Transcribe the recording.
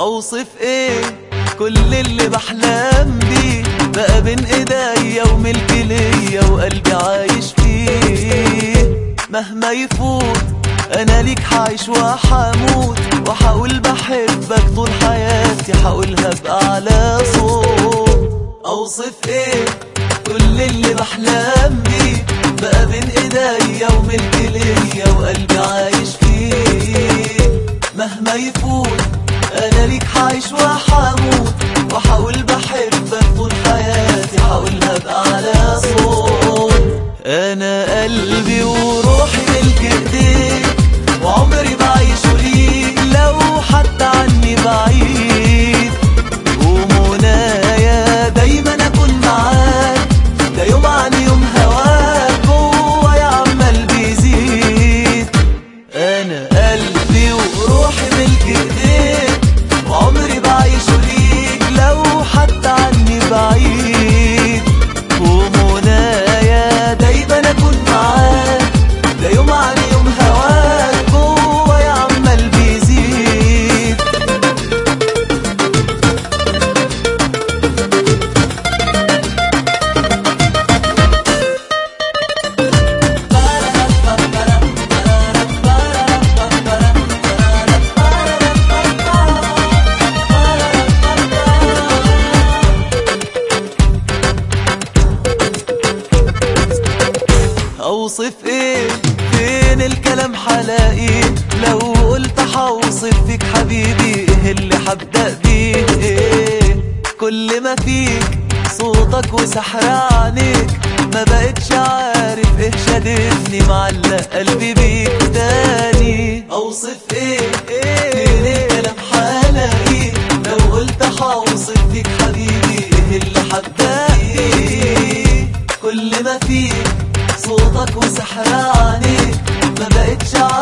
اوصف ايه كل اللي بحلم بيه بقى بين ايديا وملك ليا وقلبي عايش فيه مهما يفوت انا ليك حعيش وحموت وحقول بحبك طول حياتي حقولها بأعلى صوت اوصف ايه كل اللي بحلم بيه بقى بين ايديا وملك ليا وقلبي عايش فيه مهما يفوت انا ليك حعيش وحموت وحقول بحبك طول حياتي حقولها بأعلى صوت انا قلبي وروحي ملك ايديك وعمري بعيشه ليك لو حتى عني بعيد ومنايا دايما اكون معاك ده يوم عن يوم هواك جوايا عمال بيزيد انا قلبي وروحي ملك ايديك وعمري بعيشه ليك لو حتى عني بعيد ومنايا دايما اكون معاك ده يوم عن يوم هواك جوايا عمال بيزيد اوصف ايه فين الكلام حلاقيه لو قلت حوصف فيك حبيبي ايه اللي حبدأ بيه ايه كل ما فيك صوتك وسحر عينيك ما بقتش عارف ايه شددني معلق قلبي بيك تاني اوصف ايه فين الكلام حلاقيه لو قلت حوصف فيك حبيبي ايه اللي حبدأ بيه كل ما فيك صوتك وسحر عينيك ما بقتش عارف